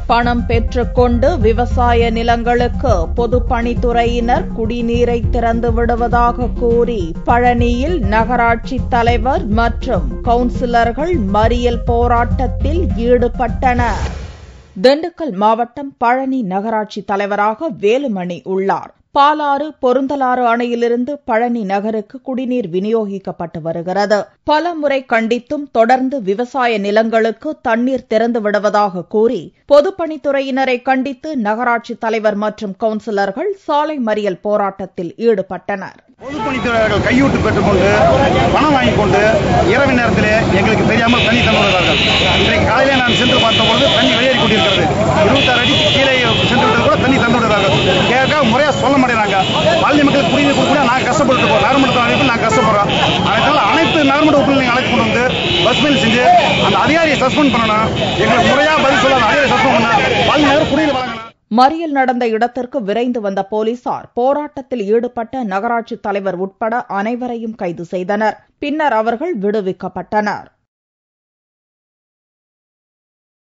பணம் பெற்றுக்கொண்டு விவசாய நிலங்களுக்கு பொதுப்பணித்துறையினர் குடிநீரை திறந்து விடுவதாக கூறி பழனியில் நகராட்சி தலைவர் மற்றும் கவுன்சிலர்கள் மறியல் போராட்டத்தில் ஈடுபட்டனர் திண்டுக்கல் மாவட்டம் பழனி நகராட்சி தலைவராக வேலுமணி உள்ளார் பாலாறு பொருந்தலாறு அணையிலிருந்து பழனி நகருக்கு குடிநீர் விநியோகிக்கப்பட்டு வருகிறது பல முறை கண்டித்தும் தொடர்ந்து விவசாய நிலங்களுக்கு தண்ணீர் திறந்து விடுவதாக கூறி பொதுப்பணித்துறையினரை கண்டித்து நகராட்சி தலைவர் மற்றும் கவுன்சிலர்கள் சாலை மறியல் போராட்டத்தில் ஈடுபட்டனர் பொதுப்பணித்துறையாளர்கள் கையூட்டு பெற்றுக்கொண்டு பணம் வாங்கிக் கொண்டு இரவு நேரத்திலே எங்களுக்கு தெரியாமல் தண்ணி தந்துள்ளார்கள் இன்றைக்கு காலையிலே நான் சென்று பார்த்தபொழுது தண்ணி வெளியேறி கொண்டிருக்கிறது இருபத்தாறு அடி கீழே சென்று விட்டது கூட தண்ணி தந்து விடுறார்கள் கேட்க முறையா சொல்ல மாட்டேங்கிறாங்க பள்ளி மக்களுக்கு குடிநீர் கொடுக்கணும் நாங்கள் கஷ்டப்பட்டு இருக்கோம் நகர்மன்ற அமைப்பில் நாங்கள் கஷ்டப்படுறோம் அதனால அனைத்து நகர்மன்ற உறுப்பினர்களையும் அழைத்து கொண்டு வந்து பஸ் மேல் செஞ்சு அந்த அதிகாரியை சஸ்பெண்ட் பண்ணணும் எங்களுக்கு முறையா பதில் சொல்லாத அதிகாரியை சஸ்பெண்ட் பண்ண பள்ளி நகர் குடிநீர் வழங்கணும் மறியல் நடந்த இடத்திற்கு விரைந்து வந்த போலீசார் போராட்டத்தில் ஈடுபட்ட நகராட்சி தலைவர் உட்பட அனைவரையும் கைது செய்தனர் பின்னர் அவர்கள் விடுவிக்கப்பட்டனர்